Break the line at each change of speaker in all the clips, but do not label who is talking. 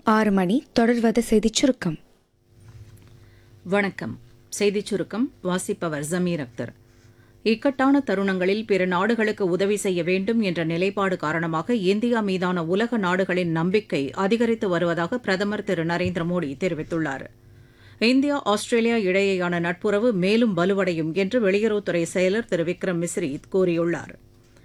ஆறு மணி தொடர்வது செய்திச் சுருக்கம்
வணக்கம் செய்திச் சுருக்கம் வாசிப்பவர் ஜமீர் அக்தர் இக்கட்டான தருணங்களில் பிற நாடுகளுக்கு உதவி செய்ய வேண்டும் என்ற நிலைப்பாடு காரணமாக இந்தியா மீதான உலக நாடுகளின் நம்பிக்கை அதிகரித்து வருவதாக பிரதமர் திரு நரேந்திர மோடி தெரிவித்துள்ளார் இந்தியா ஆஸ்திரேலியா இடையேயான நட்புறவு மேலும் வலுவடையும் என்று வெளியுறவுத்துறை செயலர் திரு விக்ரம் மிஸ்ரி கூறியுள்ளார்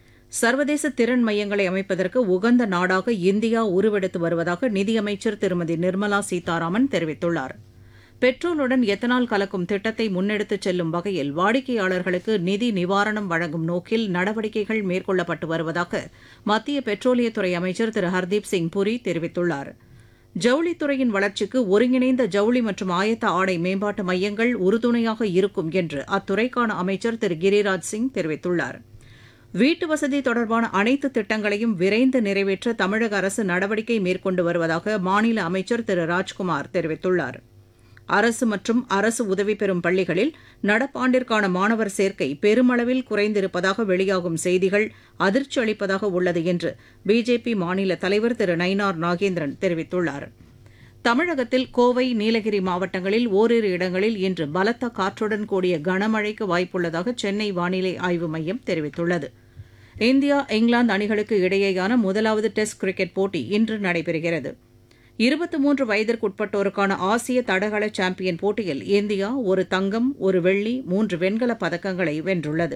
சர்வதேச திறன் மையங்களை அமைப்பதற்கு உகந்த நாடாக இந்தியா உருவெடுத்து வருவதாக நிதியமைச்சர் திருமதி நிர்மலா சீதாராமன் தெரிவித்துள்ளார் பெட்ரோலுடன் எத்தனால் கலக்கும் திட்டத்தை முன்னெடுத்துச் செல்லும் வகையில் வாடிக்கையாளர்களுக்கு நிதி நிவாரணம் வழங்கும் நோக்கில் நடவடிக்கைகள் மேற்கொள்ளப்பட்டு வருவதாக மத்திய பெட்ரோலியத்துறை அமைச்சர் திரு ஹர்தீப் சிங் புரி தெரிவித்துள்ளார் ஜவுளித்துறையின் வளர்ச்சிக்கு ஒருங்கிணைந்த ஜவுளி மற்றும் ஆயத்த ஆடை மேம்பாட்டு மையங்கள் உறுதுணையாக இருக்கும் என்று அத்துறைக்கான அமைச்சர் திரு கிரிராஜ் சிங் தெரிவித்துள்ளார் வீட்டு வசதி தொடர்பான அனைத்து திட்டங்களையும் விரைந்து நிறைவேற்ற தமிழக அரசு நடவடிக்கை மேற்கொண்டு வருவதாக மாநில அமைச்சர் திரு ராஜ்குமார் தெரிவித்துள்ளார் அரசு மற்றும் அரசு உதவி பெறும் பள்ளிகளில் நடப்பாண்டிற்கான மாணவர் சேர்க்கை பெருமளவில் குறைந்திருப்பதாக வெளியாகும் செய்திகள் அதிர்ச்சி அளிப்பதாக உள்ளது என்று பிஜேபி மாநில தலைவர் திரு நயினார் நாகேந்திரன் தெரிவித்துள்ளார் தமிழகத்தில் கோவை நீலகிரி மாவட்டங்களில் ஓரிரு இடங்களில் இன்று பலத்த காற்றுடன் கூடிய கனமழைக்கு வாய்ப்புள்ளதாக சென்னை வானிலை ஆய்வு மையம் தெரிவித்துள்ளது இந்தியா இங்கிலாந்து அணிகளுக்கு இடையேயான முதலாவது டெஸ்ட் கிரிக்கெட் போட்டி இன்று நடைபெறுகிறது இருபத்தி மூன்று வயதிற்குட்பட்டோருக்கான ஆசிய தடகள சாம்பியன் போட்டியில் இந்தியா ஒரு தங்கம் ஒரு வெள்ளி மூன்று வெண்கலப் பதக்கங்களை வென்றுள்ளது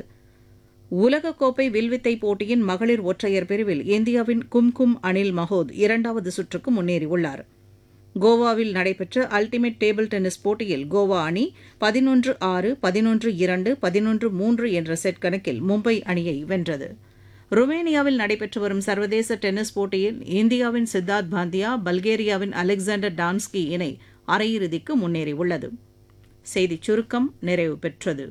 உலகக்கோப்பை வில்வித்தை போட்டியின் மகளிர் ஒற்றையர் பிரிவில் இந்தியாவின் கும்கும் அனில் மஹோத் இரண்டாவது சுற்றுக்கு முன்னேறியுள்ளார் கோவாவில் நடைபெற்ற அல்டிமேட் டேபிள் டென்னிஸ் போட்டியில் கோவா அணி பதினொன்று ஆறு பதினொன்று இரண்டு பதினொன்று மூன்று என்ற செட் கணக்கில் மும்பை அணியை வென்றது ருமேனியாவில் நடைபெற்று வரும் சர்வதேச டென்னிஸ் போட்டியில் இந்தியாவின் சித்தார்த் பாந்தியா பல்கேரியாவின் அலெக்சாண்டர் டான்ஸ்கி இணை அரையிறுதிக்கு முன்னேறியுள்ளது செய்திச் சுருக்கம் நிறைவு பெற்றது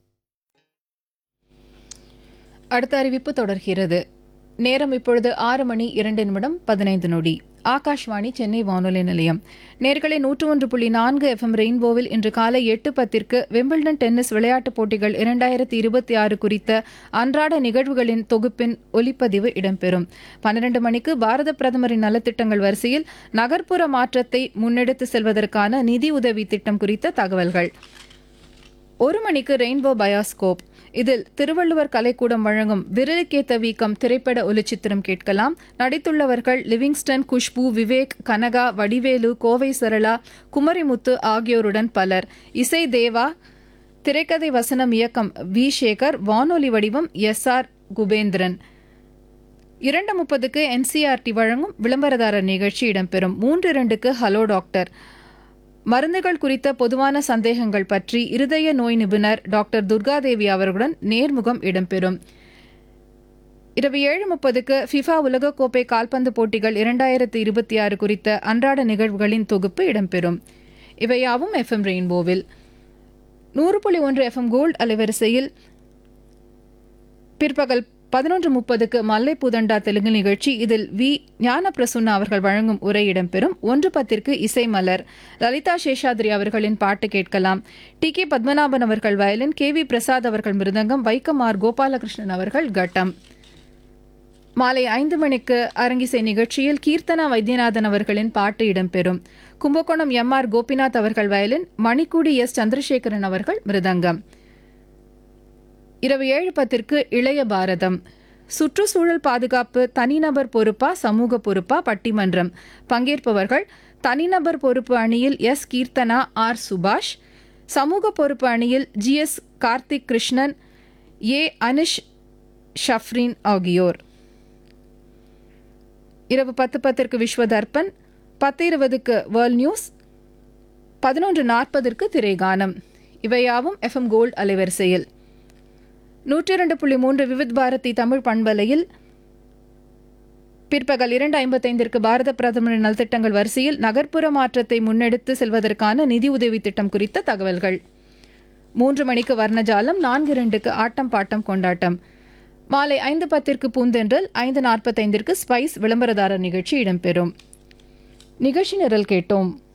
அடுத்த அறிவிப்பு தொடர்கிறது நேரம் இப்பொழுது ஆறு மணி இரண்டு நிமிடம் பதினைந்து நொடி ஆகாஷ்வாணி சென்னை வானொலி நிலையம் நேர்களை நூற்று ஒன்று புள்ளி நான்கு எஃப்எம் ரெயின்போவில் இன்று காலை எட்டு பத்திற்கு விம்பிள்டன் டென்னிஸ் விளையாட்டுப் போட்டிகள் இரண்டாயிரத்தி இருபத்தி ஆறு குறித்த அன்றாட நிகழ்வுகளின் தொகுப்பின் ஒலிப்பதிவு இடம்பெறும் பன்னிரண்டு மணிக்கு பாரத பிரதமரின் நலத்திட்டங்கள் வரிசையில் நகர்ப்புற மாற்றத்தை முன்னெடுத்து செல்வதற்கான நிதி உதவி திட்டம் குறித்த தகவல்கள் ஒரு மணிக்கு ரெயின்போ பயாஸ்கோப் இதில் திருவள்ளுவர் கலைக்கூடம் வழங்கும் விரலுக்கேத்த வீக்கம் திரைப்பட ஒலிச்சித்திரம் கேட்கலாம் நடித்துள்ளவர்கள் லிவிங்ஸ்டன் குஷ்பு விவேக் கனகா வடிவேலு கோவை சரளா குமரிமுத்து ஆகியோருடன் பலர் இசை தேவா திரைக்கதை வசனம் இயக்கம் வி சேகர் வானொலி வடிவம் எஸ் ஆர் குபேந்திரன் இரண்டு முப்பதுக்கு என்சிஆர்டி வழங்கும் விளம்பரதாரர் நிகழ்ச்சி இடம்பெறும் மூன்று இரண்டுக்கு ஹலோ டாக்டர் மருந்துகள் குறித்த பொதுவான சந்தேகங்கள் பற்றி இருதய நோய் நிபுணர் டாக்டர் துர்காதேவி அவர்களுடன் நேர்முகம் இடம்பெறும் இரவு ஏழு முப்பதுக்கு ஃபிஃபா உலகக்கோப்பை கால்பந்து போட்டிகள் இரண்டாயிரத்து இருபத்தி ஆறு குறித்த அன்றாட நிகழ்வுகளின் தொகுப்பு இடம்பெறும் இவையாவும் எஃப்எம் ரெயின்போவில் நூறு புள்ளி ஒன்று எஃப்எம் கோல்ட் அலைவரிசையில் பிற்பகல் பதினொன்று முப்பதுக்கு மல்லை புதண்டா தெலுங்கு நிகழ்ச்சி இதில் வி ஞான பிரசுன்னா அவர்கள் வழங்கும் உரை இடம்பெறும் ஒன்று பத்திற்கு இசை மலர் லலிதா சேஷாத்ரி அவர்களின் பாட்டு கேட்கலாம் டி கே பத்மநாபன் அவர்கள் வயலின் கே வி பிரசாத் அவர்கள் மிருதங்கம் வைக்கம் ஆர் கோபாலகிருஷ்ணன் அவர்கள் கட்டம் மாலை ஐந்து மணிக்கு அரங்கிசை நிகழ்ச்சியில் கீர்த்தனா வைத்தியநாதன் அவர்களின் பாட்டு இடம்பெறும் கும்பகோணம் எம் ஆர் கோபிநாத் அவர்கள் வயலின் மணிக்கூடி எஸ் சந்திரசேகரன் அவர்கள் மிருதங்கம் இரவு ஏழு பத்திற்கு இளைய பாரதம் சுற்றுச்சூழல் பாதுகாப்பு தனிநபர் பொறுப்பா சமூக பொறுப்பா பட்டிமன்றம் பங்கேற்பவர்கள் தனிநபர் பொறுப்பு அணியில் எஸ் கீர்த்தனா ஆர் சுபாஷ் சமூக பொறுப்பு அணியில் G S Karthik Krishnan A Anish Shafrin ஆகியோர் இரவு பத்து பத்திற்கு விஸ்வ தர்ப்பன் பத்து இருபதுக்கு வேர்ல்ட் நியூஸ் பதினொன்று நாற்பதற்கு திரைகானம் இவையாவும் எஃப்எம் கோல்ட் அலைவரிசையில் நூற்றி இரண்டு புள்ளி மூன்று விவித் பாரதி தமிழ் பண்பலையில் பிற்பகல் இரண்டு ஐம்பத்தைந்திற்கு பாரத பிரதமரின் நலத்திட்டங்கள் வரிசையில் நகர்ப்புற மாற்றத்தை முன்னெடுத்து செல்வதற்கான நிதி உதவி திட்டம் குறித்த தகவல்கள் மூன்று மணிக்கு வர்ணஜாலம் நான்கு இரண்டுக்கு ஆட்டம் பாட்டம் கொண்டாட்டம் மாலை ஐந்து பத்திற்கு பூந்தென்றல் ஐந்து நாற்பத்தைந்திற்கு ஸ்பைஸ் விளம்பரதாரர் நிகழ்ச்சி இடம்பெறும் நிகழ்ச்சி நிரல் கேட்டோம்